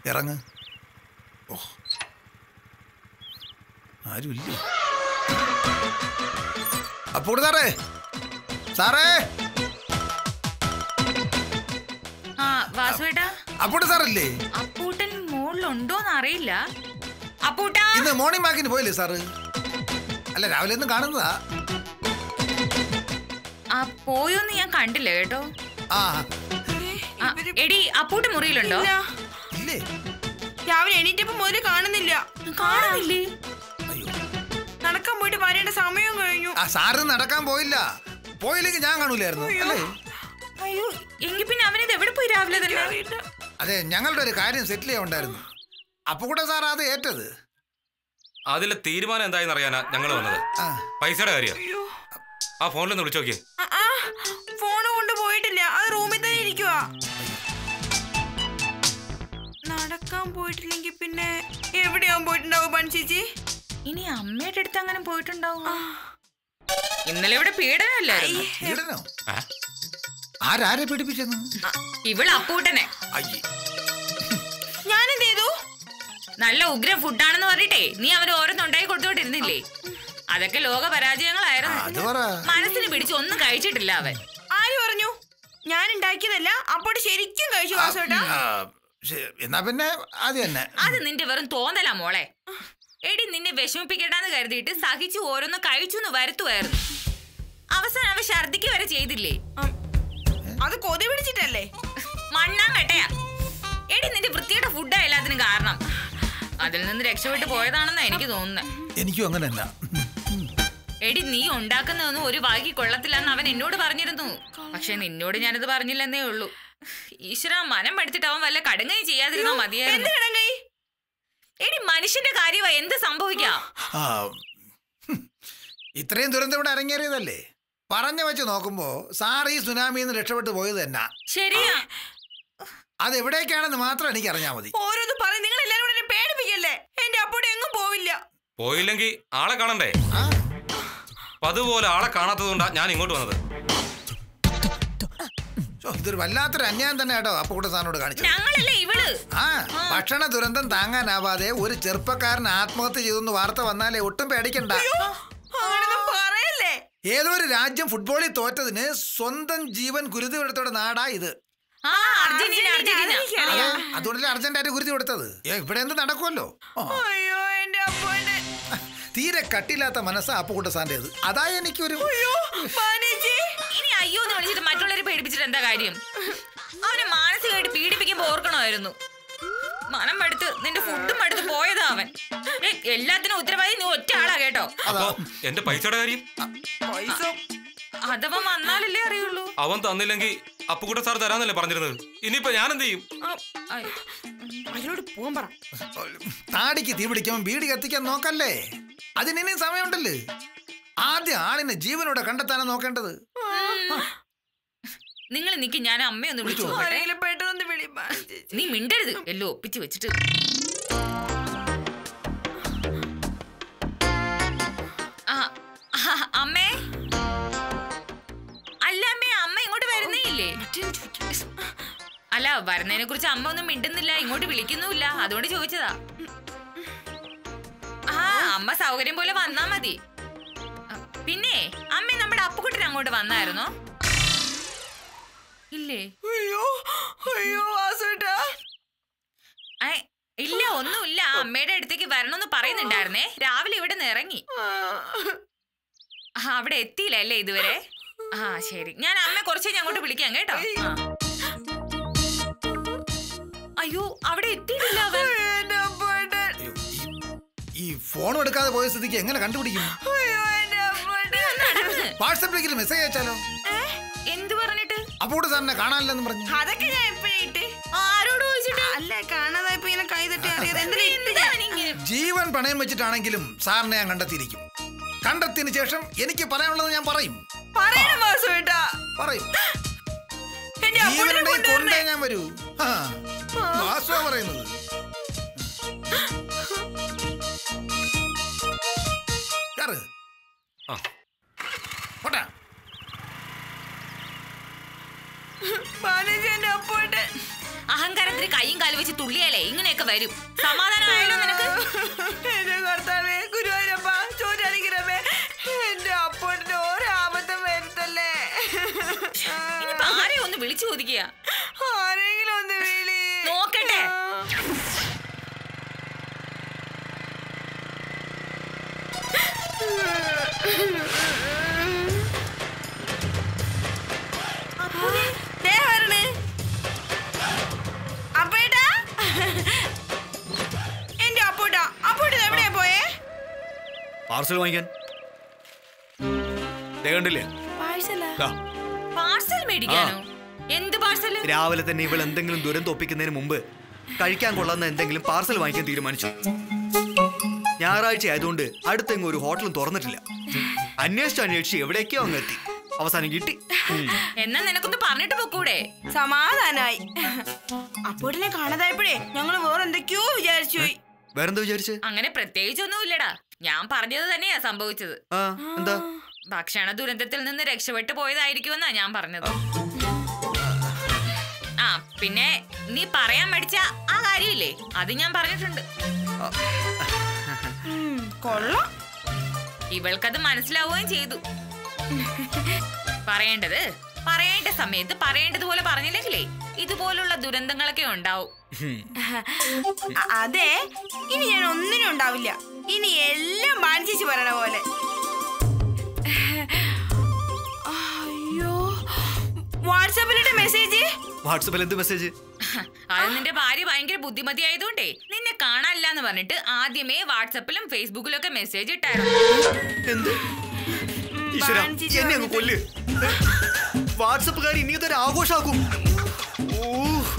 ഇറങ്ങ് ഓ ആരുമില്ലേ അപ്പോൾ സാറേ സാറേ ആ വാസുവേട്ടാ അപ്പോൾ സാറല്ലേ അപ്പൂട്ടൻ മുകളിലുണ്ടോന്ന് അറിയില്ല അപ്പൂട്ടാ ഇന്ന് മോർണിംഗ് വാക്കിന് പോയില്ലേ സാറ് അല്ല രാവിലെ ഒന്നും കാണുന്നതാ ആ പോയോന്ന് ഞാൻ കണ്ടില്ല കേട്ടോ ആ ആ, എടി അപ്പൂട്ട് മുറിയിലുണ്ടോ ഇല്ല. ഇല്ലേ രാവിലെ എണീറ്റപ്പോ മുതല് കാണുന്നില്ല കാണുന്നില്ലേ അയ്യോ നടക്കാൻ പോയിട്ട് വരേണ്ട സമയവും കഴിഞ്ഞു ആ സാറ് നടക്കാൻ പോയില്ല പോയില്ലെങ്കിൽ ഞാൻ കാണൂലായിരുന്നു അല്ലേ അയ്യോ എങ്കി പിന്നെ അവനിത് എവിടെ പോയി രാവിലെ തന്നെ അതെ ഞങ്ങളുടെ ഒരു കാര്യം സെറ്റിൽ ചെയ്യാൻ ഉണ്ടായിരുന്നു അപ്പൊ കൂടെ സാർ അത് ഏറ്റത് അതിലെ തീരുമാനം എന്തായെന്ന് അറിയാനാ ഞങ്ങൾ വന്നത് ആ പൈസയുടെ കാര്യം അയ്യോ ആ ഫോണിലൊന്ന് വിളിച്ചു നോക്കിയേ ആ, ആ ഫോണ് കൊണ്ട് പോയിട്ടില്ല അത് റൂമിൽ തന്നെ ഇരിക്കുവാ നടക്കാൻ പോയിട്ടില്ലെങ്കിൽ പിന്നെ എവിടെയാവും പോയിട്ടുണ്ടാവും പണിച്ചേച്ചി ഇനി അമ്മയുടെ അടുത്ത് അങ്ങനെ പോയിട്ടുണ്ടാവും ഇന്നലെ ഇവിടെ പീഡനമല്ലായിരുന്നു പീഡനോ ആ? ആരാരെ പീഡിപ്പിച്ചെന്ന് ഇവള് അപ്പൂട്ടനെ അയ്യേ ഞാൻ എന്ത് ചെയ്തു നല്ല ഉഗ്ര ഫുഡാണെന്ന് പറഞ്ഞിട്ടേ നീ അവന് ഓരോന്നുണ്ടായി കൊടുത്തോണ്ടിരുന്നില്ലേ അതൊക്കെ ലോക ആ, അത് പരാജയങ്ങളായിരുന്നു പറ മനസ്സിന് പിടിച്ച് ഒന്നും കഴിച്ചിട്ടില്ല അവൻ ആര് പറഞ്ഞു ഞാൻ ഉണ്ടാക്കിയതല്ല അപ്പോട്ട് ശരിക്കും കഴിച്ചു വാസോട്ടാ ആ, ശരി. എന്നാ പിന്നെ ആദ്യം തന്നെ അത് നിന്റെ വെറും തോന്നലാ മോളെ എടി നിന്നെ വിഷമിപ്പിക്കണ്ടെന്ന് കരുതിയിട്ട് സഹിച്ചു ഓരോന്ന് കഴിച്ചു എന്ന് വരുത്തുമായിരുന്നു അവസാനം അവൻ ഛർദിക്ക് വരെ ചെയ്തില്ലേ അത് കൊതി പിടിച്ചിട്ടല്ലേ മണ്ണാൻ കെട്ടയാ എടി നിന്റെ വൃത്തിയുടെ ഫുഡാ എല്ലാത്തിനും കാരണം അതിൽ നിന്ന് രക്ഷപ്പെട്ടു പോയതാണെന്നാ എനിക്ക് തോന്നുന്നത് എനിക്കും അങ്ങനെ തന്നെ എടി നീ ഉണ്ടാക്കുന്നതൊന്നും ഒരു വാക്കി കൊള്ളത്തില്ലെന്ന് അവൻ എന്നോട് പറഞ്ഞിരുന്നു പക്ഷെ നിന്നോട് ഞാനത് പറഞ്ഞില്ലെന്നേ ഉള്ളൂ ഈശ്വര മനം പഠിച്ചിട്ട് അവൻ വല്ല കടുങ്ങയും ചെയ്യാതിരുന്നാ മതിയായിരുന്നു എന്ത് കിടങ്ങി എടി മനുഷ്യന്റെ കാര്യമാ എന്ത് സംഭവിക്കാം ആ ഹും. ഇത്രയും ദുരന്തം ഇവിടെ അരങ്ങേറിയതല്ലേ പറഞ്ഞു വെച്ച് നോക്കുമ്പോ സാർ ഈ സുനാമിയിൽ നിന്ന് രക്ഷപ്പെട്ടു പോയത് തന്നെ ശരിയാ അത് എവിടേക്കാണെന്ന് മാത്രം എനിക്ക് അറിഞ്ഞാൽ മതി ഓരോന്ന് പറയും നിങ്ങൾ എല്ലാരും കൂടെ എന്നെ പേടിപ്പിക്കല്ലേ എന്റെ അപ്പോടെ എങ്ങും പോവില്ല പോയില്ലെങ്കിൽ ആളെ കാണണ്ടേ ആ അപ്പൊ അതുപോലെ ആളെ കാണാത്തതുകൊണ്ടാ ഞാൻ ഇങ്ങോട്ട് വന്നത് ശോ, ഇതൊരു വല്ലാത്തൊരു അന്യായം തന്നെ കേട്ടോ അപ്പൊ കൂടെ സാറിനോട് കാണിച്ചത് ഞങ്ങളല്ലേ ഇവള് ആ ഭക്ഷണ ദുരന്തം താങ്ങാനാവാതെ ഒരു ചെറുപ്പക്കാരൻ ആത്മഹത്യ ചെയ്തെന്ന് വാർത്ത വന്നാലേ ഒട്ടും പേടിക്കണ്ട അങ്ങനൊന്നും പറയല്ലേ ഏതോ ഒരു രാജ്യം ഫുട്ബോളിൽ തോറ്റതിന് സ്വന്തം ജീവൻ കുരുതി കൊടുത്തോടെ നാടാ ഇത് ആ അർജന്റീന അർജന്റീന അതെ അതുകൊണ്ടല്ലേ അർജന്റായിട്ട് കുരുതി കൊടുത്തത് ഏ, ഇവിടെ എന്ത് നടക്കുമല്ലോ ആ, അയ്യോ എന്റെ അപ്പോന്റെ തീരെ കട്ടില്ലാത്ത മനസ്സാ അപ്പുകുട്ട സാറിൻ്റെത് അതാ എനിക്കൊരു അയ്യോ മാനേജി ഇനി അയ്യോ എന്ന് വിളിച്ചിട്ട് മറ്റുള്ളവരെ പേടിപ്പിച്ചിട്ട് എന്താ കാര്യം അവനെ മാനസികമായിട്ട് പീഡിപ്പിക്കുമ്പോ ഓർക്കണമായിരുന്നു മനം മടുത്ത് നിന്റെ ഫുഡും മടുത്ത് പോയതാ അവൻ ഏയ്, എല്ലാത്തിനും ഉത്തരവാദി നീ ഒറ്റ ആളാ കേട്ടോ അപ്പൊ എന്റെ പൈസയുടെ കാര്യം പൈസ അഥവാ വന്നാലല്ലേ അറിയുള്ളൂ അവൻ തന്നില്ലെങ്കിൽ അപ്പുക്കുട്ട സാർ തരാന്നല്ലേ പറഞ്ഞിരുന്നത് ഇനിയിപ്പോ ഞാൻ എന്ത് ചെയ്യും ആ, അയ്യോ. അതിനോട് പോകാൻ പറ താടിക്ക് തീ പിടിക്കുമ്പോൾ ബീഡി കത്തിക്കാൻ നോക്കല്ലേ അതിനി സമയമുണ്ടല്ലേ ആദ്യം ആളിനെ ജീവനോടെ കണ്ടെത്താനാണ് നോക്കേണ്ടത് നിങ്ങൾ നിക്ക് ഞാൻ അമ്മയൊന്ന് വിളിച്ചു നോക്കട്ടെ. ആരെങ്കിലും പെട്ടെന്ന് വിളി മാനേജി നീ മിണ്ടരുത് എല്ലോ ഒപ്പിച്ച് വെച്ചിട്ട് ആ, ആ, അമ്മേ അല്ല അമ്മേ അമ്മ ഇങ്ങോട്ട് വരുന്നേ ഇല്ലേ അല്ല വരുന്നതിനെ കുറിച്ച് അമ്മ ഒന്നും മിണ്ടുന്നില്ല ഇങ്ങോട്ട് വിളിക്കുന്നുമില്ല അതുകൊണ്ട് ചോദിച്ചതാ ആ അമ്മ സൗകര്യം പോലെ വന്നാ മതി ആ, പിന്നെ അമ്മ നമ്മുടെ അപ്പുക്കുട്ടൻ അങ്ങോട്ട് വന്നായിരുന്നോ ഇല്ലേ അയ്യോ അയ്യോ വാസോട്ടാ ഐ, ഇല്ല ഒന്നുമില്ല അമ്മയുടെ അടുത്തേക്ക് വരണമെന്ന് പറയുന്നുണ്ടായിരുന്നേ രാവിലെ ഇവിടെ നിന്ന് ഇറങ്ങി ആ, അവിടെ എത്തിയില്ല അല്ലേ ഇതുവരെ ആ ശരി ഞാൻ അമ്മ കുറച്ച് കഴിഞ്ഞ് അങ്ങോട്ട് വിളിക്കാം കേട്ടോ ആ. അയ്യോ അവിടെ എത്തിയിട്ടില്ല അവൻ എന്റെ അപ്പോട്ടെ അയ്യോ, ഈ- ഈ ഫോൺ എടുക്കാതെ പോയ സ്ഥിതിക്ക് എങ്ങനെ കണ്ടുപിടിക്കും അയ്യോ എന്റെ അപ്പോട്ടെ നടന്ന്. വാട്സപ്പിലേക്ക് മെസ്സേജ് അയച്ചാലോ എന്ത് പറഞ്ഞിട്ട് അപ്പൂട്ട് സാറിനെ കാണാനില്ലെന്ന് പറഞ്ഞു അതൊക്കെ ഞാൻ എപ്പോഴേ ഇട്ട് ആരോട് ചോദിച്ചിട്ട് അല്ല കാണാതായപ്പോ ഇങ്ങനെ കൈ തട്ടി അറിയാതെ എന്തിനാ ഇട്ട് എന്താ ഞാൻ? അവനിങ്ങനെ? ജീവൻ പണയം വെച്ചിട്ടാണെങ്കിലും സാറിനെ ഞാൻ കണ്ടെത്തിയിരിക്കും കണ്ടെത്തിയതിനു ശേഷം എനിക്ക് പറയാനുള്ളത് ഞാൻ പറയും പറയണം വാസുവേട്ടാ പറയും എന്റെ അപ്പോട്ടെ ജീവനുണ്ടെങ്കിൽ കൊണ്ടേ കൊണ്ടുവരണേ ഞാൻ വരൂ ആ വാസുവാ പറയുന്നത് കേറ്. ആ പോട്ടെ മാനേജ് എന്റെ അപ്പോട്ടെ അഹങ്കാരത്തിന് കൈയും കാലും വെച്ച് തുള്ളിയാലേ ഇങ്ങനെയൊക്കെ വരും സമാധാനമായാലോ നിനക്ക് എന്റെ കർത്താവേ ഗുരുവായൂരപ്പ ചോദിക്കണമേ എന്റെ അപ്പോട്ടിന് ഒരാപത്തും വരുത്തല്ലേ ഇനിയിപ്പോ ആരെയും ഒന്ന് വിളിച്ചു ചോദിക്കുക ആരെങ്കിലും ഒന്ന് വിളി നോക്കട്ടെ ദേ വരണേ. അപ്പേട്ടാ എന്റെ അപ്പോട്ടാ അപ്പോട്ട് എവിടെയാ പോയേ പാർസൽ വാങ്ങിക്കാൻ ദേ കണ്ടില്ലേ പാഴ്സലാ ദാ, പാർസൽ മേടിക്കാനോ എന്ത് പാർസൽ രാവിലെ തന്നെ ഇവൾ എന്തെങ്കിലും ദുരന്തം ഒപ്പിക്കുന്നതിന് മുമ്പ് കഴിക്കാൻ കൊള്ളാവുന്ന എന്തെങ്കിലും പാർസൽ വാങ്ങിക്കാൻ തീരുമാനിച്ചു ഞായറാഴ്ച ആയതുകൊണ്ട് അടുത്തെങ്ങും ഒരു ഹോട്ടലും തുറന്നിട്ടില്ല അന്വേഷിച്ച് അന്വേഷിച്ച് എവിടേക്കോ അങ്ങ് എത്തി അവസാനം കിട്ടി ഉം. എന്നാ നിനക്കൊന്ന് പറഞ്ഞിട്ട് പൊക്കൂടെ സമാധാനായി അപ്പോട്ടിനെ കാണാതായപ്പോഴേ ഞങ്ങള് വേറെ എന്തൊക്കെയോ വിചാരിച്ചു പോയി വേറെന്താ വിചാരിച്ച് അങ്ങനെ പ്രത്യേകിച്ചൊന്നും ഇല്ലടാ ഞാൻ പറഞ്ഞത് തന്നെയാ സംഭവിച്ചത് ആ എന്താ ഭക്ഷണ ദുരന്തത്തിൽ നിന്ന് രക്ഷപ്പെട്ടു പോയതായിരിക്കുമെന്നാ ഞാൻ പറഞ്ഞത് ആ പിന്നെ നീ പറയാൻ പഠിച്ച ആ കാര്യമില്ലേ അത് ഞാൻ പറഞ്ഞിട്ടുണ്ട് ഉം, കൊള്ളാം ഇവൾക്കത് മനസ്സിലാവുകയും ചെയ്തു പറയേണ്ടത് പറയേണ്ട സമയത്ത് പറയേണ്ടതുപോലെ പറഞ്ഞില്ലെങ്കിലേ ഇതുപോലുള്ള ദുരന്തങ്ങളൊക്കെ ഉണ്ടാവും ഉം. അ- അതെ ഇനി ഞാൻ ഒന്നിനും ഉണ്ടാവില്ല ഇനി എല്ലാം ബാധിച്ചു പറയണ പോലെ അയ്യോ വാട്സാപ്പിലിട്ട് മെസ്സേജ് വാട്സപ്പിൽ എന്ത് മെസ്സേജ് അത് നിന്റെ ഭാര്യ ഭയങ്കര ബുദ്ധിമതിയായതുകൊണ്ടേ നിന്നെ കാണാനില്ല എന്ന് പറഞ്ഞിട്ട് ആദ്യമേ വാട്സപ്പിലും ഫേസ്ബുക്കിലും ഒക്കെ മെസ്സേജ് ഇട്ടായിരുന്നു എന്ത് ഈശ്വരാ, ബാൻചേച്ചി എന്നെ അങ്ങ് കൊല്ല് വാട്സപ്പുകാർ ഇനി ഇതൊരു ആഘോഷാക്കും ഓ